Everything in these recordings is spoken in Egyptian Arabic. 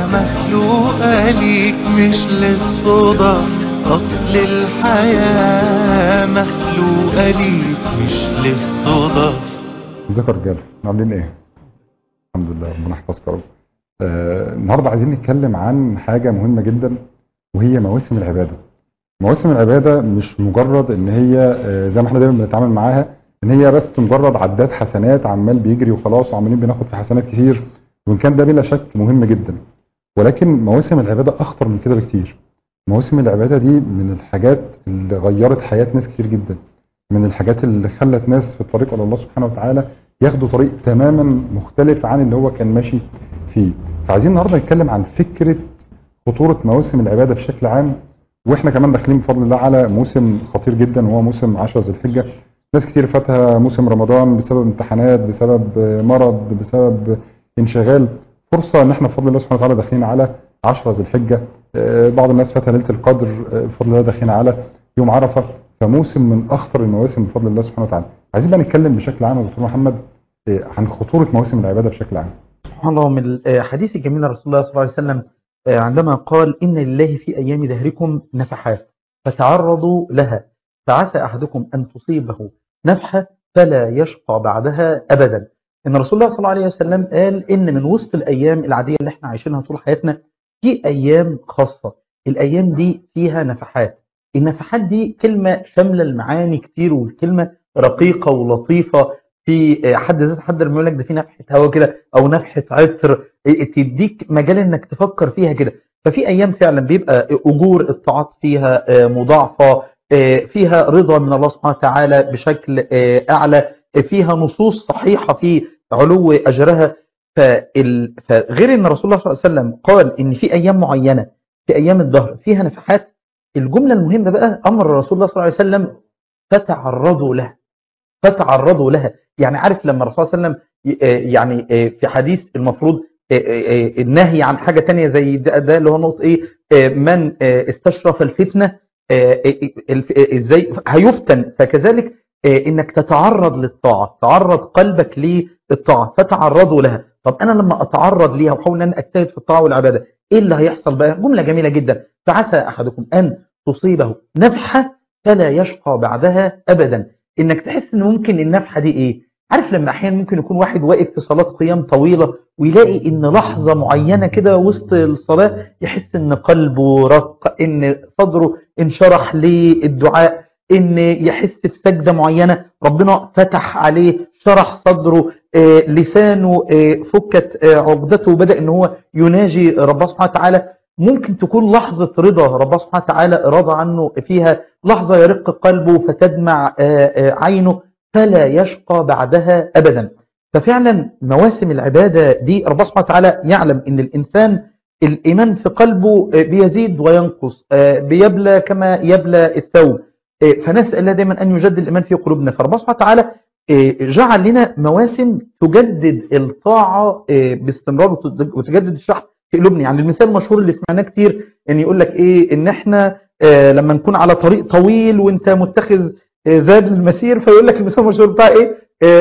مخلوقة ليك مش للصدف أصل الحياة مخلوقة ليك مش للصدف ازيكم يا رجاله عاملين ايه الحمد لله ربنا يحفظكم يا رب آه النهارده عايزين نتكلم عن حاجه مهمه جدا وهي مواسم العباده مواسم العباده مش مجرد ان هي آه زي ما احنا دايما بنتعامل معاها ان هي بس مجرد عداد حسنات عمال بيجري وخلاص وعمالين بناخد في حسنات كتير وان كان ده بلا شك مهم جدا ولكن مواسم العباده اخطر من كده بكتير مواسم العباده دي من الحاجات اللي غيرت حياه ناس كتير جدا من الحاجات اللي خلت ناس في الطريق الى الله سبحانه وتعالى ياخدوا طريق تماما مختلف عن اللي هو كان ماشي فيه فعايزين النهارده نتكلم عن فكره خطوره مواسم العباده بشكل عام واحنا كمان داخلين بفضل الله على موسم خطير جدا وهو موسم 10 ذي الحجه ناس كتير فاتها موسم رمضان بسبب امتحانات بسبب مرض بسبب انشغال فرصه ان احنا بفضل الله سبحانه وتعالى داخلين على 10 ذي الحجه آه، بعض الناس فاتها ليله القدر آه، بفضل الله داخلين على يوم عرفه فموسم من اخطر المواسم بفضل الله سبحانه وتعالى عايزين بقى نتكلم بشكل عام يا دكتور محمد آه، عن خطوره مواسم العباده بشكل عام سبحان الله من الحديث الجميل عن رسول الله صلى الله عليه وسلم آه، عندما قال إن لله في أيام دهركم نفحات فتعرضوا لها فعسى أحدكم أن تصيبه نفحة فلا يشقى بعدها أبدا إن رسول الله صلى الله عليه وسلم قال إن من وسط الأيام العادية اللي احنا عايشينها طول حياتنا في أيام خاصة الأيام دي فيها نفحات النفحات دي كلمة شاملة المعاني كتير والكلمة رقيقة ولطيفة في حد ذات حد لما يقول لك ده في نفحة هوا كده أو نفحة عطر تديك مجال إنك تفكر فيها كده ففي أيام فعلا بيبقى أجور الطاعات فيها مضاعفة فيها رضا من الله سبحانه وتعالى بشكل أعلى فيها نصوص صحيحة في علو أجرها فال... فغير ان رسول الله صلى الله عليه وسلم قال ان في ايام معينه في ايام الدهر فيها نفحات الجمله المهمه بقى امر رسول الله صلى الله عليه وسلم فتعرضوا لها فتعرضوا لها يعني عارف لما الرسول صلى الله عليه وسلم يعني في حديث المفروض النهي عن حاجه تانية زي ده, ده اللي هو نقطه ايه من استشرف الفتنه ازاي هيفتن فكذلك انك تتعرض للطاعه تعرض قلبك للطاعه فتعرضوا لها طب انا لما اتعرض ليها واحاول ان انا اجتهد في الطاعه والعباده ايه اللي هيحصل بقى جمله جميله جدا فعسى احدكم ان تصيبه نفحه فلا يشقى بعدها ابدا انك تحس ان ممكن النفحه دي ايه عارف لما احيانا ممكن يكون واحد واقف في صلاه قيام طويله ويلاقي ان لحظه معينه كده وسط الصلاه يحس ان قلبه رق ان صدره انشرح للدعاء ان يحس في سجده معينه ربنا فتح عليه شرح صدره آه لسانه آه فكت آه عقدته وبدا ان هو يناجي ربنا سبحانه وتعالى ممكن تكون لحظه رضا ربنا سبحانه وتعالى رضى عنه فيها لحظه يرق قلبه فتدمع عينه فلا يشقى بعدها ابدا ففعلا مواسم العباده دي ربنا سبحانه وتعالى يعلم ان الانسان الايمان في قلبه بيزيد وينقص بيبلى كما يبلى الثوب فنسأل الله دايما أن يجدد الإيمان في قلوبنا فربنا سبحانه وتعالى جعل لنا مواسم تجدد الطاعة باستمرار وتجدد الشحن في قلوبنا يعني المثال المشهور اللي سمعناه كتير ان يقول لك ايه ان احنا لما نكون على طريق طويل وانت متخذ زاد المسير فيقول لك المثال المشهور بتاع ايه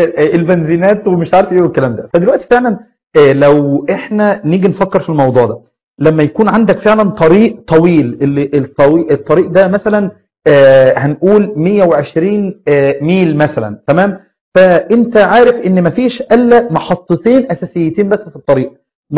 البنزينات ومش عارف ايه والكلام ده فدلوقتي فعلا لو احنا نيجي نفكر في الموضوع ده لما يكون عندك فعلا طريق طويل اللي الطويل الطريق ده مثلا آه هنقول 120 آه ميل مثلا تمام فانت عارف ان مفيش الا محطتين اساسيتين بس في الطريق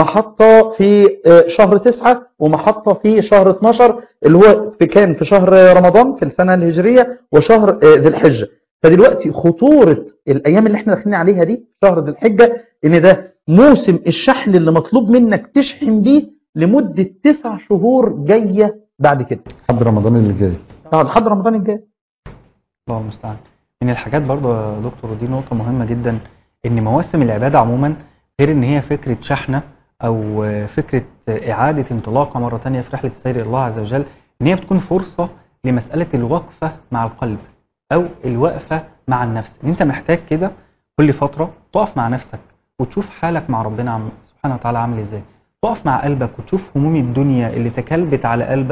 محطة في آه شهر تسعة ومحطة في شهر 12 اللي هو في كان في شهر رمضان في السنة الهجرية وشهر ذي الحجة فدلوقتي خطورة الايام اللي احنا داخلين عليها دي شهر ذي الحجة ان ده موسم الشحن اللي مطلوب منك تشحن بيه لمدة تسع شهور جاية بعد كده لحد رمضان اللي جاي اه لحد رمضان الجاي الله المستعان من الحاجات برضه يا دكتور ودي نقطة مهمة جدا ان مواسم العبادة عموما غير ان هي فكرة شحنة او فكرة اعادة انطلاقة مرة تانية في رحلة السير الى الله عز وجل ان هي بتكون فرصة لمسألة الوقفة مع القلب او الوقفة مع النفس ان انت محتاج كده كل فترة تقف مع نفسك وتشوف حالك مع ربنا عم سبحانه وتعالى عامل ازاي تقف مع قلبك وتشوف هموم الدنيا اللي تكلبت على قلبك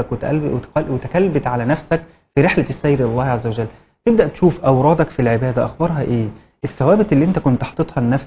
وتكلبت على نفسك في رحلة السير إلى الله عز وجل تبدأ تشوف أورادك في العبادة أخبارها إيه الثوابت اللي أنت كنت حاططها لنفسك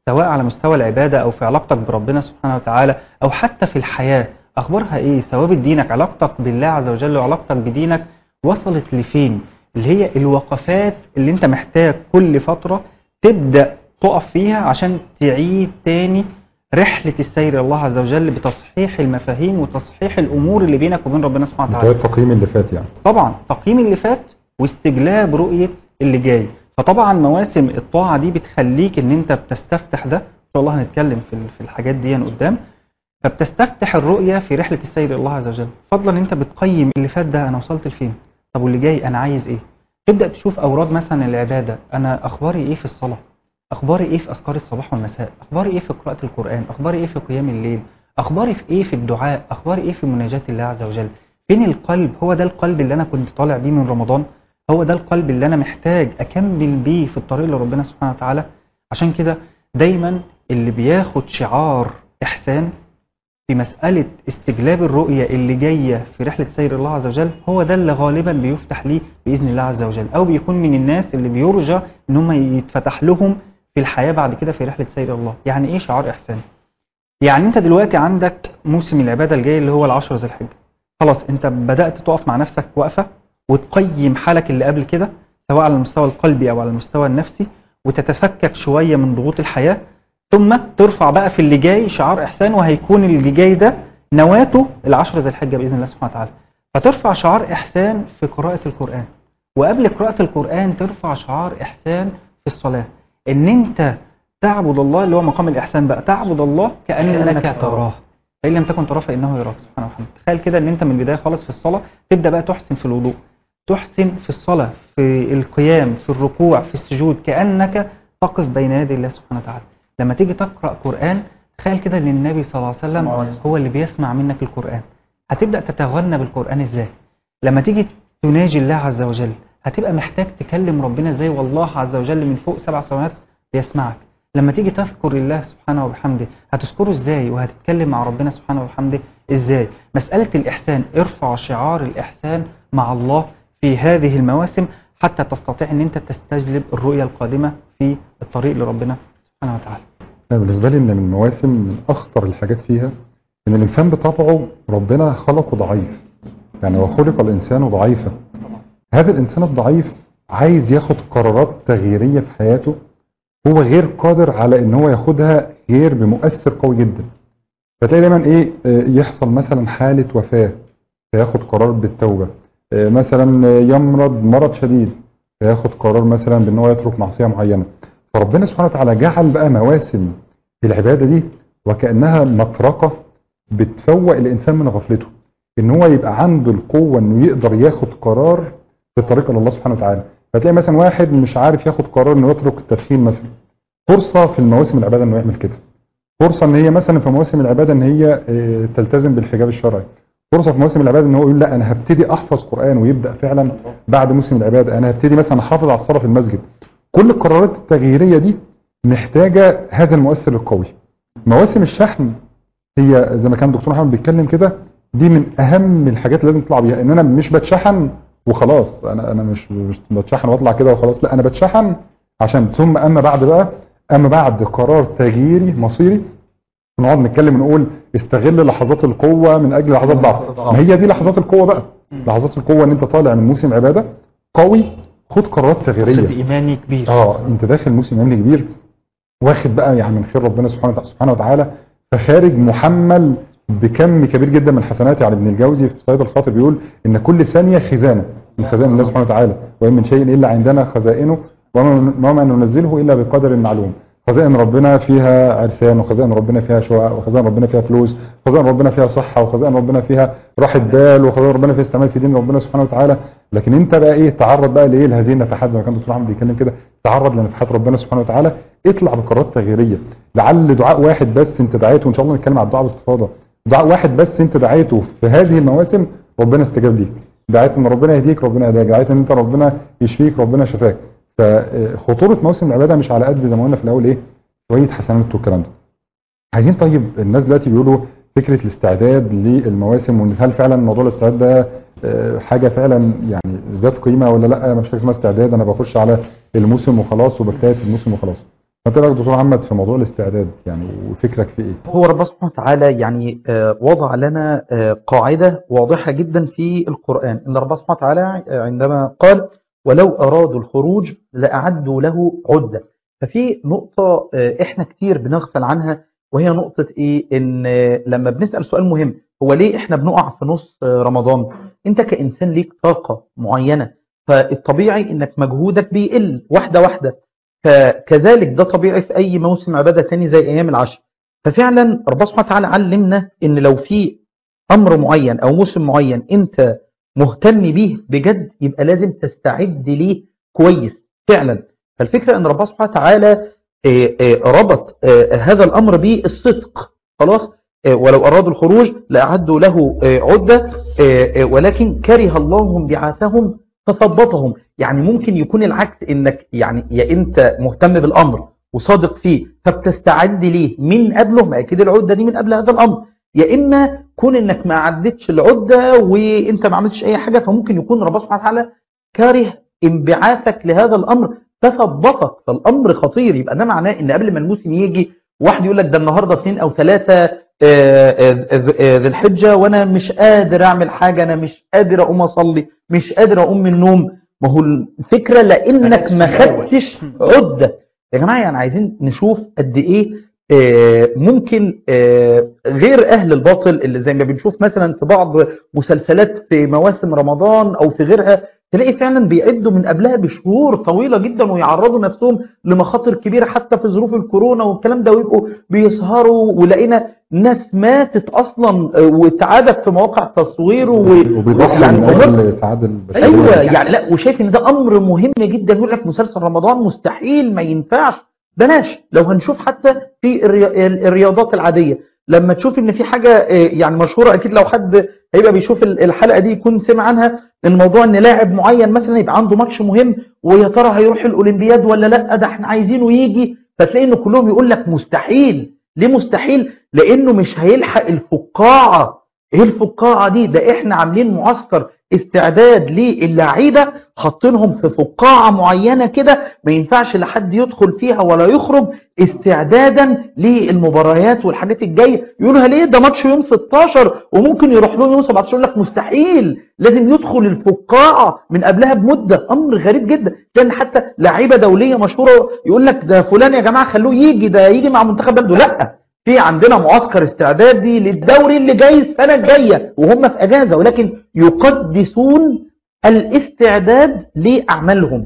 سواء على مستوى العبادة أو في علاقتك بربنا سبحانه وتعالى أو حتى في الحياة أخبارها إيه ثوابت دينك علاقتك بالله عز وجل وعلاقتك بدينك وصلت لفين اللي هي الوقفات اللي انت محتاج كل فترة تبدأ تقف فيها عشان تعيد تاني رحلة السير إلى الله عز وجل بتصحيح المفاهيم وتصحيح الأمور اللي بينك وبين ربنا سبحانه ده وتعالى التقييم اللي فات يعني طبعا تقييم اللي فات واستجلاب رؤية اللي جاي فطبعا مواسم الطاعة دي بتخليك ان انت بتستفتح ده ان شاء الله هنتكلم في ال- في الحاجات دي قدام فبتستفتح الرؤية في رحلة السير إلى الله عز وجل فضلا ان انت بتقيم اللي فات ده انا وصلت لفين طب واللي جاي انا عايز ايه تبدأ تشوف اوراد مثلا العبادة انا اخباري ايه في الصلاة اخباري ايه في اذكار الصباح والمساء اخباري ايه في قراءة القرآن اخباري ايه في قيام الليل اخباري في ايه في الدعاء اخباري ايه في مناجاة الله عز وجل فين القلب هو ده القلب اللي انا كنت طالع بيه من رمضان هو ده القلب اللي انا محتاج اكمل بيه في الطريق لربنا سبحانه وتعالى عشان كده دايما اللي بياخد شعار احسان في مسألة استجلاب الرؤية اللي جاية في رحلة سير الله عز وجل هو ده اللي غالبا بيفتح ليه بإذن الله عز وجل أو بيكون من الناس اللي بيرجى إن هم يتفتح لهم في الحياة بعد كده في رحلة سير الله يعني إيه شعار إحسان؟ يعني أنت دلوقتي عندك موسم العبادة الجاي اللي هو العشر ذي الحجة خلاص أنت بدأت تقف مع نفسك وقفة وتقيم حالك اللي قبل كده سواء على المستوى القلبي أو على المستوى النفسي وتتفكك شوية من ضغوط الحياة ثم ترفع بقى في اللي جاي شعار إحسان وهيكون اللي جاي ده نواته العشر ذي الحجة بإذن الله سبحانه وتعالى فترفع شعار إحسان في قراءة القرآن وقبل قراءة القرآن ترفع شعار إحسان في الصلاة إن أنت تعبد الله اللي هو مقام الإحسان بقى تعبد الله كأنك كأنك تراه فإن لم تكن تراه فإنه يراك سبحانه وتعالى تخيل كده إن أنت من البداية خالص في الصلاة تبدأ بقى تحسن في الوضوء تحسن في الصلاة في القيام في الركوع في السجود كأنك تقف بين يدي الله سبحانه وتعالى لما تيجي تقرأ قرآن تخيل كده ان النبي صلى الله عليه وسلم هو اللي بيسمع منك القرآن هتبدأ تتغنى بالقرآن ازاي لما تيجي تناجي الله عز وجل هتبقى محتاج تكلم ربنا ازاي والله عز وجل من فوق سبع سماوات بيسمعك لما تيجي تذكر الله سبحانه وبحمده هتذكره ازاي وهتتكلم مع ربنا سبحانه وبحمده ازاي مسألة الإحسان ارفع شعار الإحسان مع الله في هذه المواسم حتى تستطيع ان انت تستجلب الرؤية القادمة في الطريق لربنا سبحانه وتعالى أنا بالنسبة لي إن من المواسم من أخطر الحاجات فيها إن الإنسان بطبعه ربنا خلقه ضعيف يعني وخلق الإنسان ضعيفا هذا الإنسان الضعيف عايز ياخد قرارات تغييرية في حياته هو غير قادر على إن هو ياخدها غير بمؤثر قوي جدا فتلاقي دايما إيه آه، يحصل مثلا حالة وفاة فياخد قرار بالتوبة آه، مثلا آه، يمرض مرض شديد فياخد قرار مثلا بأن هو يترك معصية معينة فربنا سبحانه وتعالى جعل بقى مواسم العبادة دي وكأنها مطرقة بتفوق الإنسان من غفلته إن هو يبقى عنده القوة إنه يقدر ياخد قرار في الطريق إلى الله سبحانه وتعالى فتلاقي مثلا واحد مش عارف ياخد قرار إنه يترك التدخين مثلا فرصة في المواسم العبادة إنه يعمل كده فرصة إن هي مثلا في مواسم العبادة إن هي آه، تلتزم بالحجاب الشرعي فرصة في مواسم العبادة إن هو يقول لا أنا هبتدي أحفظ قرآن ويبدأ فعلا بعد موسم العبادة أنا هبتدي مثلا أحافظ على الصلاة في المسجد كل القرارات التغييرية دي محتاجة هذا المؤثر القوي مواسم الشحن هي زي ما كان الدكتور محمد بيتكلم كده دي من اهم الحاجات اللي لازم تطلع بيها ان انا مش بتشحن وخلاص انا انا مش مش بتشحن واطلع كده وخلاص لا انا بتشحن عشان ثم اما بعد بقى اما بعد قرار تغييري مصيري نقعد نتكلم ونقول استغل لحظات القوة من اجل لحظات ضعف ما هي دي لحظات القوة بقى لحظات القوة ان انت طالع من موسم عبادة قوي خد قرارات تغييرية صدق إيماني كبير اه انت داخل موسم امني كبير واخد بقى يعني من خير ربنا سبحانه وتعالى, سبحانه وتعالى فخارج محمل بكم كبير جدا من الحسنات يعني ابن الجوزي في صيد الخاطر بيقول ان كل ثانيه خزانه من خزائن الله سبحانه وتعالى وان من شيء الا عندنا خزائنه وما وما ننزله الا بقدر معلوم خزائن ربنا فيها عرسان وخزائن ربنا فيها شقق وخزائن ربنا فيها فلوس وخزائن ربنا فيها صحه وخزائن ربنا فيها راحه بال وخزائن ربنا فيها استعمال في دين ربنا سبحانه وتعالى لكن انت بقى ايه تعرض بقى لايه لهذه النفحات زي ما كان دكتور احمد بيتكلم كده تعرض لنفحات ربنا سبحانه وتعالى اطلع بقرارات تغييريه لعل دعاء واحد بس انت دعيته وان شاء الله نتكلم على الدعاء باستفاضه دعاء واحد بس انت دعيته في هذه المواسم ربنا استجاب ليك دعيت ان ربنا يهديك ربنا هداك دعيت ان انت ربنا يشفيك ربنا شفاك فخطوره موسم العباده مش على قد زي ما قلنا في الاول ايه شويه حسنات والكلام ده عايزين طيب الناس دلوقتي بيقولوا فكره الاستعداد للمواسم وان هل فعلا موضوع الاستعداد ده آه، حاجه فعلا يعني ذات قيمه ولا لا مش حاجه اسمها استعداد انا بخش على الموسم وخلاص وبجتهد في الموسم وخلاص انت رايك دكتور محمد في موضوع الاستعداد يعني وفكرك في ايه؟ هو ربنا سبحانه وتعالى يعني آه، وضع لنا آه، قاعدة واضحة جدا في القرآن إن ربنا سبحانه وتعالى آه، عندما قال ولو أرادوا الخروج لأعدوا له عدة ففي نقطة آه، إحنا كتير بنغفل عنها وهي نقطة إيه إن آه، لما بنسأل سؤال مهم هو ليه إحنا بنقع في نص آه، رمضان أنت كإنسان ليك طاقة معينة فالطبيعي إنك مجهودك بيقل واحدة واحدة فكذلك ده طبيعي في أي موسم عبادة تاني زي أيام العشر ففعلا ربنا سبحانه وتعالى علمنا ان لو في امر معين او موسم معين انت مهتم بيه بجد يبقى لازم تستعد ليه كويس فعلا فالفكره ان ربنا سبحانه وتعالى آه، آه، ربط آه، هذا الامر بالصدق خلاص آه، ولو ارادوا الخروج لاعدوا له آه، عده آه، آه، ولكن كره الله انبعاثهم فثبطهم يعني ممكن يكون العكس انك يعني يا انت مهتم بالامر وصادق فيه فبتستعد ليه من قبله ما اكيد العده دي من قبل هذا الامر يا اما كون انك ما عدتش العده وانت ما عملتش اي حاجه فممكن يكون ربنا سبحانه وتعالى كاره انبعاثك لهذا الامر فثبطك فالامر خطير يبقى ده معناه ان قبل ما الموسم يجي واحد يقول لك ده النهارده اثنين او ثلاثه ذي الحجه وانا مش قادر اعمل حاجه انا مش قادر اقوم اصلي مش قادر اقوم من النوم ما هو الفكره لانك ما خدتش عده يا جماعه يعني عايزين نشوف قد ايه آه، ممكن آه، غير اهل الباطل اللي زي ما بنشوف مثلا في بعض مسلسلات في مواسم رمضان او في غيرها تلاقي فعلا بيعدوا من قبلها بشهور طويله جدا ويعرضوا نفسهم لمخاطر كبيره حتى في ظروف الكورونا والكلام ده ويبقوا بيسهروا ولقينا ناس ماتت اصلا آه، واتعادت في مواقع تصوير و... وبيضحي يعني من أمور- اجل السعاده البشريه ايوه يعني لا وشايف ان ده امر مهم جدا يقول لك مسلسل رمضان مستحيل ما ينفعش بلاش لو هنشوف حتى في الري- ال- الرياضات العاديه لما تشوف ان في حاجه آه، يعني مشهوره اكيد لو حد هيبقى بيشوف ال- الحلقه دي يكون سمع عنها ان موضوع ان لاعب معين مثلا يبقى عنده ماتش مهم ويا ترى هيروح الاولمبياد ولا لا ده احنا عايزينه يجي فتلاقي ان كلهم يقول لك مستحيل ليه مستحيل لانه مش هيلحق الفقاعه ايه الفقاعه دي ده احنا عاملين معسكر استعداد للعيبه حاطينهم في فقاعه معينه كده ما ينفعش لحد يدخل فيها ولا يخرج استعدادا للمباريات والحاجات الجايه يقولوا ليه ده ماتش يوم 16 وممكن يروح له يوم 17 يقول لك مستحيل لازم يدخل الفقاعه من قبلها بمده امر غريب جدا لان حتى لعيبه دوليه مشهوره يقول لك ده فلان يا جماعه خلوه يجي ده يجي مع منتخب بلده لا في عندنا معسكر استعدادي للدوري اللي جاي السنة الجاية وهم في أجازة ولكن يقدسون الاستعداد لأعمالهم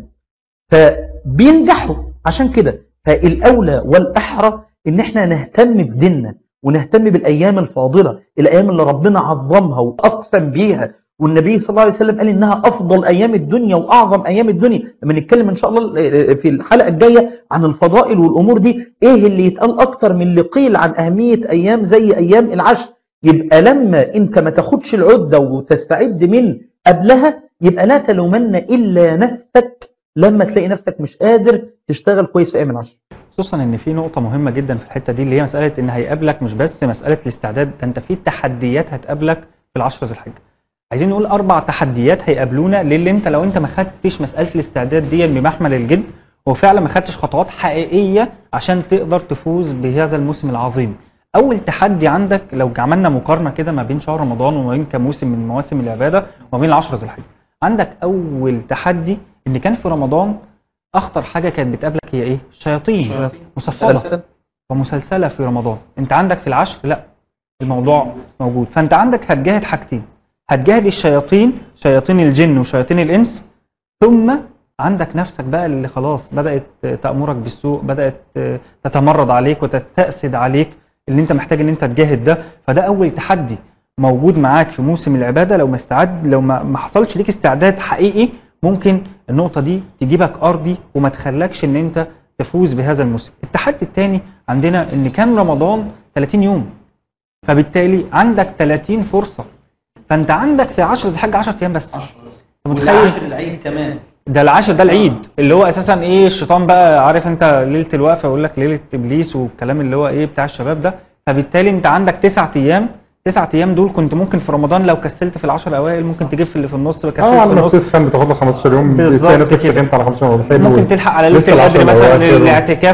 فبينجحوا عشان كده فالأولى والأحرى إن احنا نهتم بديننا ونهتم بالأيام الفاضلة الأيام اللي ربنا عظمها وأقسم بيها والنبي صلى الله عليه وسلم قال إنها أفضل أيام الدنيا وأعظم أيام الدنيا لما نتكلم إن شاء الله في الحلقة الجاية عن الفضائل والأمور دي إيه اللي يتقال أكتر من اللي قيل عن أهمية أيام زي أيام العشر يبقى لما أنت ما تاخدش العدة وتستعد من قبلها يبقى لا تلومن إلا نفسك لما تلاقي نفسك مش قادر تشتغل كويس في أيام العشر خصوصا ان في نقطه مهمه جدا في الحته دي اللي هي مساله ان هيقابلك مش بس مساله الاستعداد ده انت في تحديات هتقابلك في العشر ذي الحجه عايزين نقول اربع تحديات هيقابلونا للي انت لو انت ما خدتش مساله الاستعداد دي بمحمل الجد وفعلا ما خدتش خطوات حقيقيه عشان تقدر تفوز بهذا الموسم العظيم اول تحدي عندك لو عملنا مقارنه كده ما بين شهر رمضان وما بين كموسم من مواسم العباده وما بين العشر ذي الحجه عندك اول تحدي ان كان في رمضان اخطر حاجه كانت بتقابلك هي ايه الشياطين مصفده ومسلسله في رمضان انت عندك في العشر لا الموضوع موجود فانت عندك هتجاهد حاجتين هتجاهد الشياطين شياطين الجن وشياطين الانس ثم عندك نفسك بقى اللي خلاص بدات تامرك بالسوء بدات تتمرد عليك وتستأسد عليك اللي انت محتاج ان انت تجاهد ده فده اول تحدي موجود معاك في موسم العباده لو ما استعد لو ما ما حصلش ليك استعداد حقيقي ممكن النقطه دي تجيبك ارضي وما تخلكش ان انت تفوز بهذا الموسم التحدي الثاني عندنا ان كان رمضان 30 يوم فبالتالي عندك 30 فرصه فانت عندك في 10 ذي الحجه 10 ايام بس انت متخيل العيد كمان ده العاشر ده العيد اللي هو اساسا ايه الشيطان بقى عارف انت ليله الوقفه يقول لك ليله ابليس والكلام اللي هو ايه بتاع الشباب ده فبالتالي انت عندك تسعة ايام تسعة ايام دول كنت ممكن في رمضان لو كسلت في العشر الاوائل ممكن تجيب في اللي في النص اه كسلت في لما النص بتسخن بتاخد لك 15 يوم بالظبط تلاقي نفسك كده. سخنت على 15 يوم حلو ممكن تلحق على ليله لسه القدر العشر مثلا الأواخر. الاعتكاف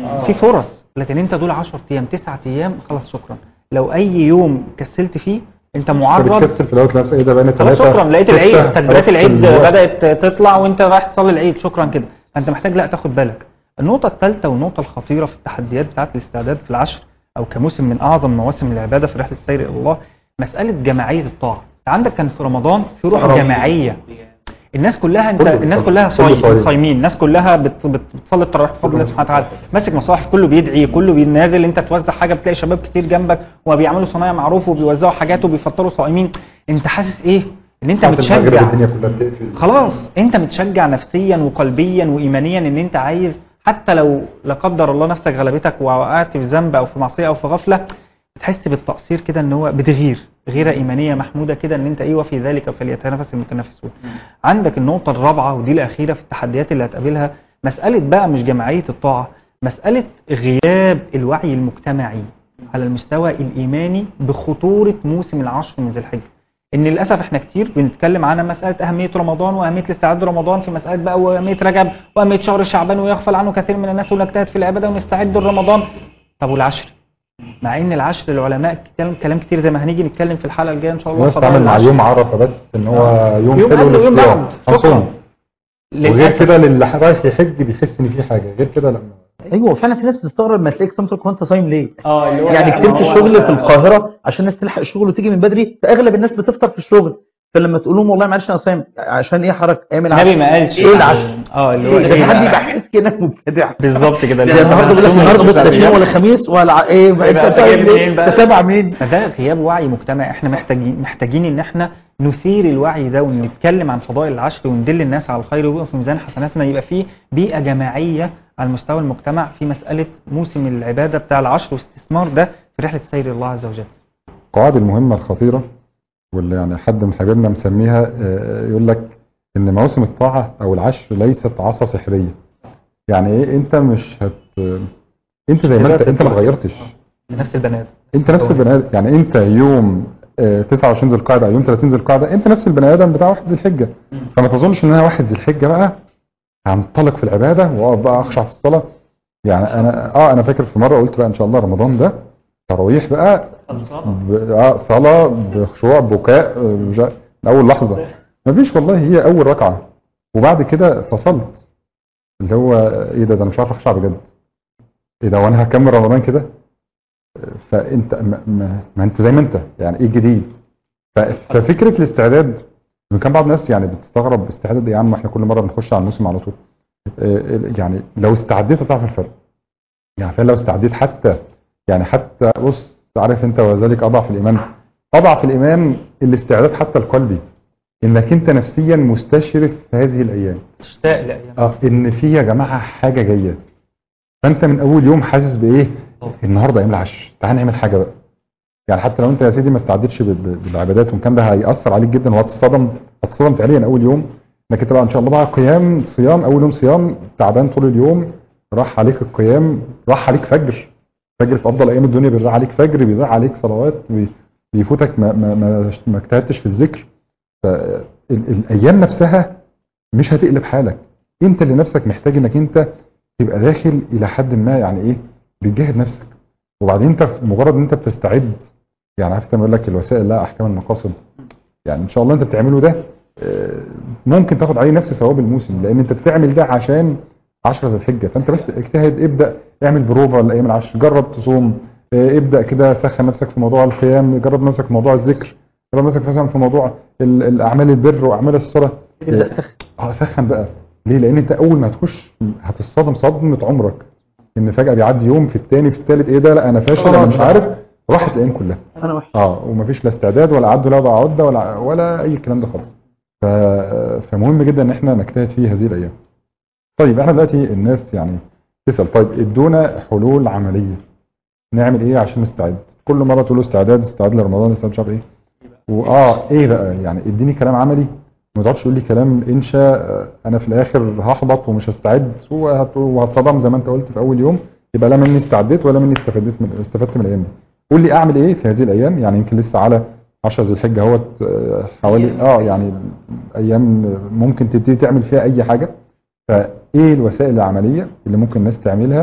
في فرص لكن انت دول 10 ايام 9 ايام خلاص شكرا لو اي يوم كسلت فيه انت معرض بتكسل في الاول تلاقي نفسك ايه ده بقى خلاص ثلاثة شكرا لقيت العيد تكبيرات العيد الوقت. بدات تطلع وانت رايح تصلي العيد شكرا كده فانت محتاج لا تاخد بالك النقطه الثالثه والنقطه الخطيره في التحديات بتاعه الاستعداد في العشر او كموسم من اعظم مواسم العباده في رحله السير الى الله مساله جماعيه الطاعه انت عندك كان في رمضان في روح رمضان. جماعيه الناس كلها انت كله الناس بيصلي. كلها كله صايم صايم. صايمين الناس كلها بت- بت- بتصلي التراويح بفضل الله سبحانه وتعالى ماسك مصاحف كله بيدعي كله بينازل انت توزع حاجه بتلاقي شباب كتير جنبك وبيعملوا صنايع معروف وبيوزعوا حاجات وبيفطروا صائمين انت حاسس ايه ان انت ساعة المغرب متشجع الدنيا كلها بتقفل خلاص انت متشجع نفسيا وقلبيا وايمانيا ان انت عايز حتى لو لا قدر الله نفسك غلبتك ووقعت في ذنب او في معصيه او في غفله بتحس بالتقصير كده ان هو بتغير غيره ايمانيه محموده كده ان انت ايه وفي ذلك فليتنافس المتنافسون عندك النقطه الرابعه ودي الاخيره في التحديات اللي هتقابلها مساله بقى مش جماعيه الطاعه مساله غياب الوعي المجتمعي على المستوى الايماني بخطوره موسم العشر من ذي الحجه ان للاسف احنا كتير بنتكلم عن مساله اهميه رمضان واهميه الاستعداد لرمضان في مساله بقى واهميه رجب واهميه شهر شعبان ويغفل عنه كثير من الناس ونجتهد في العباده ونستعد لرمضان طب والعشر مع ان العشر العلماء كلام كلام كتير زي ما هنيجي نتكلم في الحلقه الجايه ان شاء الله الناس فضائل تعمل مع العشر. يوم عرفة بس ان هو يوم يوم حلو قبل ويوم للصيام. بعد هنصوم. شكرا وغير للاسف كده للي رايح يحج بيحس ان في حاجة غير كده لا ايوه فعلا في ناس بتستغرب ما تلاقيك صمتك وانت صايم ليه اه اللي هو يعني لا، كتير ما في هو- الشغل في القاهره عشان الناس تلحق الشغل وتيجي من بدري فاغلب الناس بتفطر في الشغل فلما تقول لهم والله معلش انا صايم عشان ايه حضرتك ايام العشاء النبي ما قالش ايه العشاء اه اللي هو ايه إيه حد بقى؟ يبقى حاسس كانك مبتدع بالظبط كده يعني النهارده بيقول لك النهارده بص لا اثنين ولا خميس ولا ع- ايه بقى يبقى انت أنت صايم جايب ليه؟ منين بقى؟ انت تابع مين؟ فده غياب وعي مجتمعي احنا محتاجين محتاجين ان احنا نثير الوعي ده ونتكلم عن فضائل العشر وندل الناس على الخير ويبقى في ميزان حسناتنا يبقى في بيئه جماعيه على مستوى المجتمع في مساله موسم العباده بتاع العشر واستثمار ده في رحله السير الى الله عز وجل. القواعد المهمة الخطيرة واللي يعني حد من حبايبنا مسميها آه، يقول لك ان مواسم الطاعة او العشر ليست عصا سحرية يعني ايه انت مش هت انت زي ما انت انت ما اتغيرتش نفس البني ادم. انت نفس البني ادم يعني انت يوم آه، 29 ذي القعده او يوم 30 ذي القعده انت نفس البني ادم بتاع واحد ذي الحجه فما تظنش ان انا واحد ذي الحجه بقى هنطلق في العباده واقعد بقى اخشع في الصلاه يعني انا اه انا فاكر في مره قلت بقى ان شاء الله رمضان ده تراويح بقى ب... اه صلاه بخشوع بكاء آه، مش عارف- من اول لحظه مفيش والله هي اول ركعه وبعد كده فصلت اللي هو ايه ده ده انا مش عارف اخشع بجد ايه ده وانا هكمل رمضان كده فانت ما, ما, ما انت زي ما انت يعني ايه الجديد ف- ففكره الاستعداد كان بعض الناس يعني بتستغرب استعداد إيه يا عم احنا كل مره بنخش على الموسم على طول آه، يعني لو استعديت هتعرف الفرق يعني فعلا لو استعديت حتى يعني حتى بص عارف انت وذلك اضعف الايمان اضعف الايمان الاستعداد حتى القلبي انك انت نفسيا مستشرف في هذه الايام تشتاق لايام اه ان في يا جماعه حاجه جايه فانت من اول يوم حاسس بايه النهارده ايام العشر تعال نعمل حاجه بقى يعني حتى لو انت يا سيدي ما استعدتش ب- ب- بالعبادات والكلام ده هيأثر عليك جدا وهتصطدم هتصطدم فعليا اول يوم انك انت بقى ان شاء الله بقى قيام صيام اول يوم صيام تعبان طول اليوم راح عليك القيام راح عليك فجر فجر في افضل ايام الدنيا بيضيع عليك فجر بيضيع عليك صلوات بي- بيفوتك ما ما ما, ما اجتهدتش في الذكر فالايام نفسها مش هتقلب حالك انت اللي نفسك محتاج انك انت تبقى داخل الى حد ما يعني ايه بتجاهد نفسك وبعدين انت في مجرد ان انت بتستعد يعني عارف لما يقول لك الوسائل لها احكام المقاصد يعني ان شاء الله انت بتعمله ده آه، ممكن تاخد عليه نفس ثواب الموسم لان انت بتعمل ده عشان 10 ذي الحجه فانت بس اجتهد ابدا اعمل بروفا الايام العشر جرب تصوم آه، ابدا كده سخن نفسك في موضوع القيام جرب نفسك في موضوع الذكر جرب نفسك مثلا في موضوع ال- الاعمال البر واعمال الصلاه ابدا سخن اه سخن بقى ليه لان انت اول ما هتخش هتصطدم صدمه عمرك ان فجاه بيعدي يوم في الثاني في الثالث ايه ده لا انا فاشل انا مش عارف راحت الايام كلها انا وحش اه ومفيش لا استعداد ولا عد ولا وضع عده ولا ولا اي الكلام ده خالص ف... فمهم جدا ان احنا نجتهد في هذه الايام طيب احنا دلوقتي الناس يعني تسال طيب ادونا حلول عمليه نعمل ايه عشان نستعد كل مره تقولوا استعداد استعداد لرمضان استعداد مش عارف ايه واه ايه بقى يعني اديني كلام عملي ما تقعدش تقول لي كلام انشا آه، انا في الاخر هحبط ومش هستعد وهت- وهتصدم زي ما انت قلت في اول يوم يبقى لا مني استعديت ولا مني استفدت من استفدت من الايام دي قول لي اعمل ايه في هذه الايام يعني يمكن لسه على 10 ذي الحجه اهوت آه، حوالي اه يعني ايام ممكن تبتدي تعمل فيها اي حاجه فايه الوسائل العمليه اللي ممكن الناس تعملها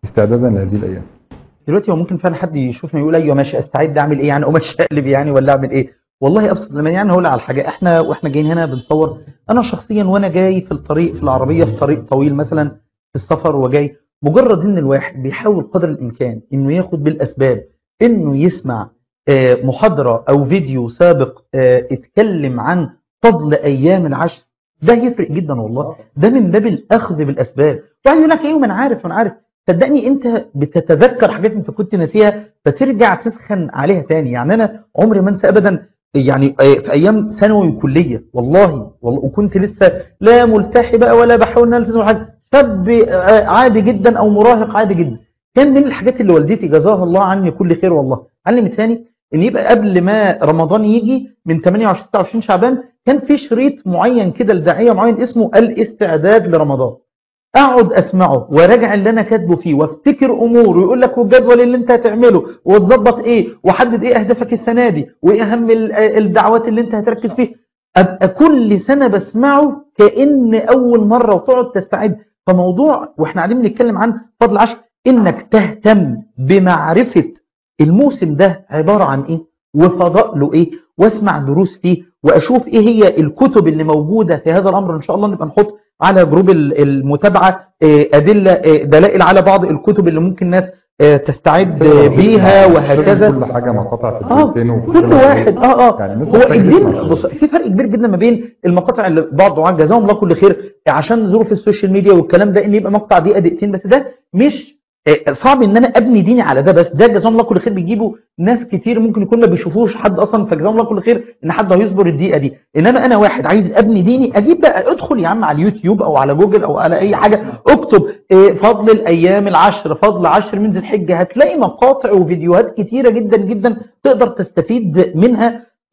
استعدادا لهذه الايام دلوقتي هو ممكن فعلا حد يشوفني يقول ايوه ماشي استعد اعمل ايه يعني اقوم اشقلب يعني ولا اعمل ايه والله ابسط لما يعني هقول على حاجه احنا واحنا جايين هنا بنصور انا شخصيا وانا جاي في الطريق في العربيه في طريق طويل مثلا في السفر وجاي مجرد ان الواحد بيحاول قدر الامكان انه ياخد بالاسباب انه يسمع آه، محاضره او فيديو سابق آه، اتكلم عن فضل ايام العشر ده يفرق جدا والله ده من باب الاخذ بالاسباب واحد يقول لك ايه ما انا عارف انا عارف صدقني انت بتتذكر حاجات انت كنت ناسيها فترجع تسخن عليها تاني يعني انا عمري ما انسى ابدا يعني آه، في ايام ثانوي وكليه والله والله وكنت لسه لا ملتحي بقى ولا بحاول ان أنا التزم ولا حاجه شاب آه، عادي جدا او مراهق عادي جدا كان من الحاجات اللي والدتي جزاها الله عني كل خير والله علمتني ان يبقى قبل ما رمضان يجي من 28 26 شعبان كان في شريط معين كده لداعيه معين اسمه الاستعداد لرمضان اقعد اسمعه وراجع اللي انا كاتبه فيه وافتكر امور ويقول لك والجدول اللي انت هتعمله وتظبط ايه وحدد ايه اهدافك السنه دي وايه اهم ال- الدعوات اللي انت هتركز فيه ابقى كل سنه بسمعه كان اول مره وتقعد تستعد فموضوع واحنا قاعدين بنتكلم عن فضل عشر انك تهتم بمعرفه الموسم ده عباره عن ايه وفضائله ايه واسمع دروس فيه واشوف ايه هي الكتب اللي موجوده في هذا الامر ان شاء الله نبقى نحط على جروب ال- المتابعه آه، ادله آه، دلائل على بعض الكتب اللي ممكن الناس آه، تستعد بيها وهكذا كل حاجه مقاطع في اه الدقيقتين وفي كل واحد اه اه يعني الناس هو محتاجة الدين تسمع. بص في فرق كبير جدا ما بين المقاطع اللي بعض دعاة جزاهم الله كل خير عشان ظروف السوشيال ميديا والكلام ده ان يبقى مقطع دقيقه دقيقتين بس ده مش آه، صعب ان انا ابني ديني على ده بس ده جزاهم الله كل خير بيجيبوا ناس كتير ممكن يكون ما بيشوفوش حد اصلا فجزاهم الله كل خير ان حد هيصبر الدقيقه دي انما انا واحد عايز ابني ديني اجيب بقى ادخل يا عم على اليوتيوب او على جوجل او على اي حاجه اكتب آه، فضل الايام العشر فضل عشر من ذي الحجه هتلاقي مقاطع وفيديوهات كتيره جدا جدا تقدر تستفيد منها ف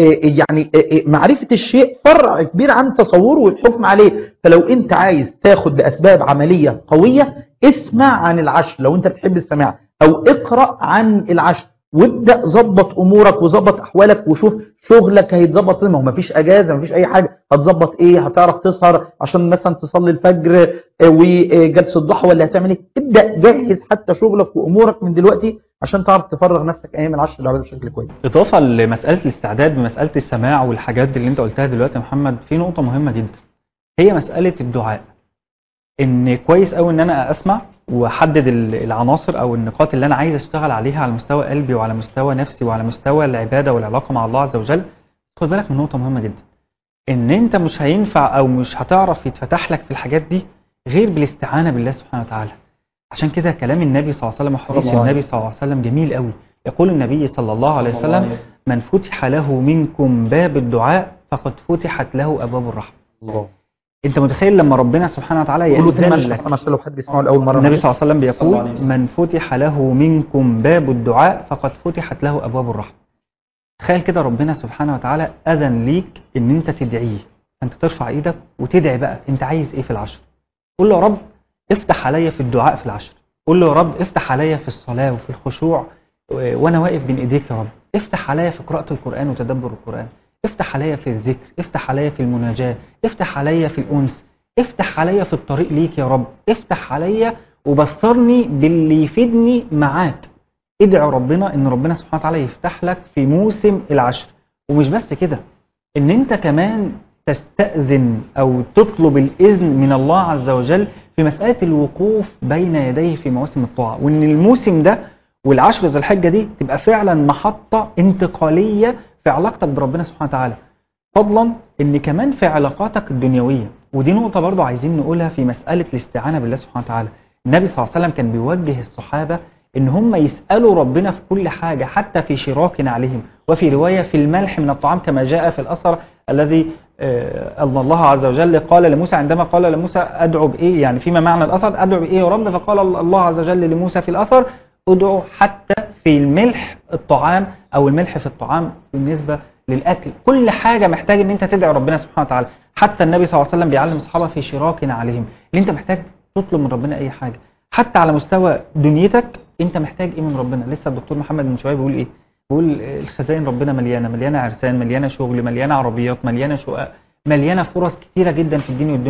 يعني معرفة الشيء فرع كبير عن تصوره والحكم عليه فلو انت عايز تاخد بأسباب عملية قوية اسمع عن العشر لو انت بتحب السماع او اقرأ عن العشر وابدأ ظبط امورك وظبط احوالك وشوف شغلك هيتظبط زي ما هو مفيش اجازة مفيش اي حاجة هتظبط ايه هتعرف تسهر عشان مثلا تصلي الفجر آه، وجلسة الضحى ولا هتعمل ايه ابدأ جهز حتى شغلك وامورك من دلوقتي عشان تعرف تفرغ نفسك ايام العشر العبادة بشكل كويس إضافة لمسألة الاستعداد بمسألة السماع والحاجات اللي أنت قلتها دلوقتي يا محمد في نقطة مهمة جدا هي مسألة الدعاء إن كويس أوي إن أنا أسمع وأحدد ال- العناصر أو النقاط اللي أنا عايز أشتغل عليها على مستوى قلبي وعلى مستوى نفسي وعلى مستوى العبادة والعلاقة مع الله عز وجل خد بالك من نقطة مهمة جدا إن أنت مش هينفع أو مش هتعرف يتفتح لك في الحاجات دي غير بالاستعانة بالله سبحانه وتعالى عشان كده كلام النبي صلى الله عليه وسلم وحديث الله عليه النبي صلى الله عليه وسلم جميل قوي يقول النبي صلى الله عليه وسلم من فتح له منكم باب الدعاء فقد فتحت له ابواب الرحمه الله انت متخيل لما ربنا سبحانه وتعالى قولوا تاني يأذن معلش لك عشان لو حد بيسمعه لاول مره النبي صلى الله عليه وسلم صلى الله بيقول عليه وسلم. من فتح له منكم باب الدعاء فقد فتحت له ابواب الرحمه تخيل كده ربنا سبحانه وتعالى اذن ليك ان انت تدعيه انت ترفع ايدك وتدعي بقى انت عايز ايه في العشر قول له يا رب افتح عليا في الدعاء في العشر قول له يا رب افتح عليا في الصلاه وفي الخشوع و- وانا واقف بين ايديك يا رب افتح عليا في قراءه القران وتدبر القران افتح عليا في الذكر افتح عليا في المناجاه افتح عليا في الانس افتح عليا في الطريق ليك يا رب افتح عليا وبصرني باللي يفيدني معاك ادعو ربنا ان ربنا سبحانه وتعالى يفتح لك في موسم العشر ومش بس كده ان انت كمان تستأذن او تطلب الاذن من الله عز وجل في مسألة الوقوف بين يديه في مواسم الطاعة وان الموسم ده والعشر ذي الحجة دي تبقى فعلا محطة انتقالية في علاقتك بربنا سبحانه وتعالى فضلا ان كمان في علاقاتك الدنيوية ودي نقطة برضو عايزين نقولها في مسألة الاستعانة بالله سبحانه وتعالى النبي صلى الله عليه وسلم كان بيوجه الصحابة ان هم يسألوا ربنا في كل حاجة حتى في شراك عليهم وفي رواية في الملح من الطعام كما جاء في الأثر الذي آه، أن الله عز وجل قال لموسى عندما قال لموسى أدعو بإيه يعني فيما معنى الأثر أدعو بإيه يا رب فقال الله عز وجل لموسى في الأثر ادعو حتى في الملح الطعام أو الملح في الطعام بالنسبة للأكل كل حاجة محتاج ان انت تدعي ربنا سبحانه وتعالى حتى النبي صلى الله عليه وسلم بيعلم الصحابة في شراك عليهم اللي انت محتاج تطلب من ربنا اي حاجة حتى على مستوى دنيتك انت محتاج ايه من ربنا لسه الدكتور محمد من شويه بيقول ايه بيقول الخزائن ربنا مليانه مليانه عرسان مليانه شغل مليانه عربيات مليانه شقق مليانه فرص كتيره جدا في الدين والدنيا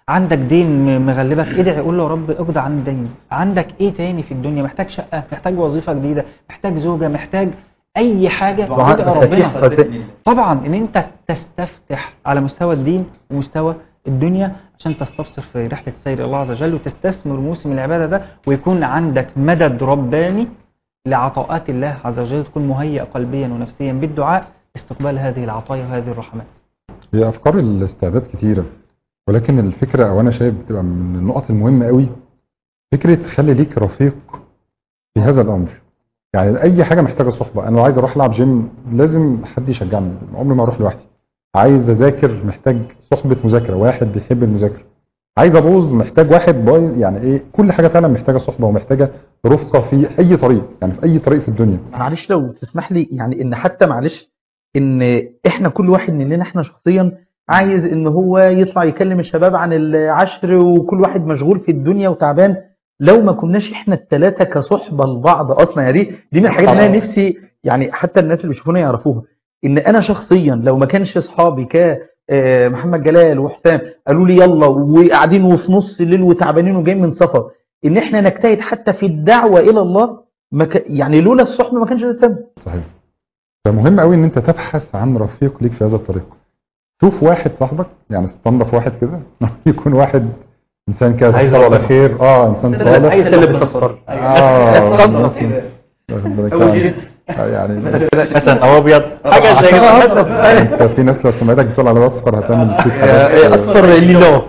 عندك دين م- مغلبك ادعي قول له يا رب اقضى عن ديني عندك ايه تاني في الدنيا محتاج شقه محتاج وظيفه جديده محتاج زوجه محتاج اي حاجه دعاء ادعي مفاتيح ربنا خزائن. طبعا ان انت تستفتح على مستوى الدين ومستوى الدنيا عشان تستبصر في رحله السير الى الله عز وجل وتستثمر موسم العباده ده ويكون عندك مدد رباني لعطاءات الله عز وجل تكون مهيئ قلبيا ونفسيا بالدعاء استقبال هذه العطايا وهذه الرحمات هي افكار الاستعداد كتيره ولكن الفكره او انا شايف بتبقى من النقط المهمه قوي فكره خلي ليك رفيق في هذا الامر يعني اي حاجه محتاجه صحبه انا لو عايز اروح العب جيم لازم حد يشجعني عمري ما اروح لوحدي عايز اذاكر محتاج صحبه مذاكره واحد بيحب المذاكره عايز ابوظ محتاج واحد باي يعني ايه كل حاجه فعلا محتاجه صحبه ومحتاجه رفقه في اي طريق يعني في اي طريق في الدنيا معلش لو تسمح لي يعني ان حتى معلش ان احنا كل واحد مننا احنا شخصيا عايز ان هو يطلع يكلم الشباب عن العشر وكل واحد مشغول في الدنيا وتعبان لو ما كناش احنا الثلاثه كصحبه لبعض اصلا يعني دي دي من الحاجات اللي انا نفسي يعني حتى الناس اللي بيشوفونا يعرفوها ان انا شخصيا لو ما كانش اصحابي ك آه، محمد جلال وحسام قالوا لي يلا وقاعدين وفي نص الليل وتعبانين وجايين من سفر ان احنا نجتهد حتى في الدعوه الى الله ما ك... يعني لولا الصحبه ما كانش ده تم صحيح فمهم قوي ان انت تبحث عن رفيق ليك في هذا الطريق شوف واحد صاحبك يعني استنضف واحد كده يكون واحد انسان كده عايز تحصل على ربنا. خير اه انسان صالح عايز اللي بتصفر اه اتفضل. مثلا. واخد بالك أول يعني. جديد. آه، يعني مثلا او ابيض حاجه زي كده انت في ناس لو سمعتك بتقول على اصفر هتعمل فيك آه، حاجات اصفر الليلو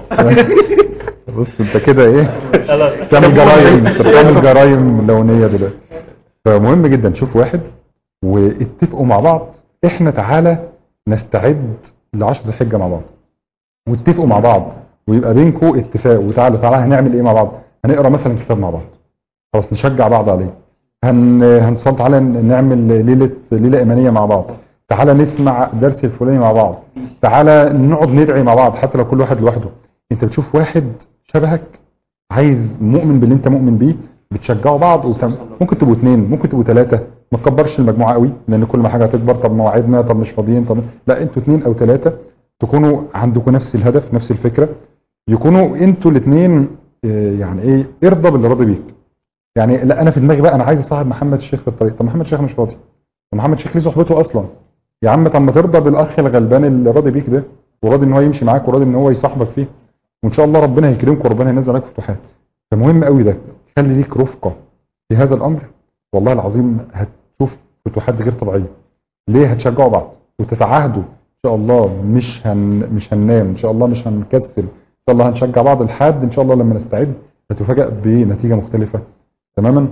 بص انت كده ايه خلاص بتعمل جرايم انت بتعمل جرايم لونيه دلوقتي فمهم جدا شوف واحد واتفقوا مع بعض احنا تعالى نستعد لعشر ذي الحجه مع بعض واتفقوا مع بعض ويبقى بينكم اتفاق وتعالوا تعالى هنعمل ايه مع بعض هنقرا مثلا كتاب مع بعض خلاص نشجع بعض عليه هن هنصلي تعالى نعمل ليله ليله ايمانيه مع بعض تعالى نسمع درس الفلاني مع بعض تعالى نقعد ندعي مع بعض حتى لو كل واحد لوحده انت بتشوف واحد شبهك عايز مؤمن باللي انت مؤمن بيه بتشجعوا بعض وتم... ممكن تبقوا اثنين ممكن تبقوا ثلاثه ما تكبرش المجموعه قوي لان كل ما حاجه هتكبر طب مواعيدنا طب مش فاضيين طب لا انتوا اثنين او ثلاثه تكونوا عندكم نفس الهدف نفس الفكره يكونوا انتوا الاثنين يعني ايه ارضى باللي راضي بيك يعني لا انا في دماغي بقى انا عايز اصاحب محمد الشيخ في الطريق طب محمد الشيخ مش فاضي طب محمد الشيخ ليه صحبته اصلا يا عم طب ما ترضى بالاخ الغلبان اللي راضي بيك ده وراضي ان هو يمشي معاك وراضي ان هو يصاحبك فيه وان شاء الله ربنا هيكرمك وربنا هينزل عليك فتوحات فمهم قوي ده خلي ليك رفقه في هذا الامر والله العظيم هتشوف فتوحات غير طبيعيه ليه هتشجعوا بعض وتتعاهدوا ان شاء الله مش هن مش هننام ان شاء الله مش هنكسل ان شاء الله هنشجع بعض لحد ان شاء الله لما نستعد هتفاجئ بنتيجه مختلفه تماما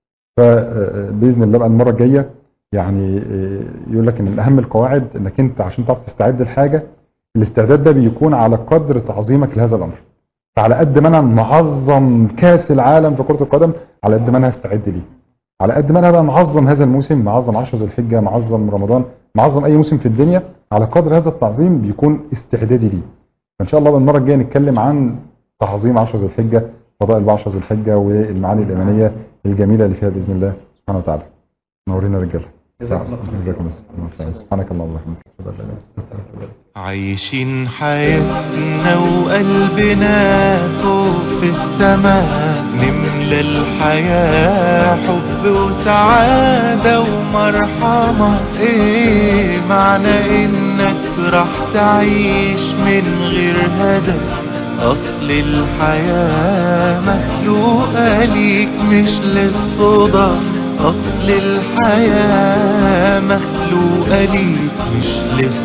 فباذن الله بقى المره الجايه يعني يقول لك ان من اهم القواعد انك انت عشان تعرف تستعد لحاجه الاستعداد ده بيكون على قدر تعظيمك لهذا الامر فعلى قد ما انا معظم كاس العالم في كره القدم على قد ما انا هستعد ليه على قد ما انا بقى معظم هذا الموسم معظم 10 ذي الحجه معظم رمضان معظم اي موسم في الدنيا على قدر هذا التعظيم بيكون استعدادي ليه فان شاء الله بقى المره الجايه نتكلم عن تعظيم 10 ذي الحجه فضائل 10 ذي الحجه والمعاني الايمانيه الجميله اللي فيها باذن الله سبحانه وتعالى نورينا رجاله جزاكم الله سبحانك اللهم وبحمدك اشهد ان لا اله الا انت أستغفرك. عايشين حياتنا وقلبنا فوق في السماء نملى الحياة حب وسعادة ومرحمة ايه معنى انك راح تعيش من غير هدف اصل الحياة مخلوقة ليك مش للصدف اصل الحياة مخلوقة ليك مش للصدف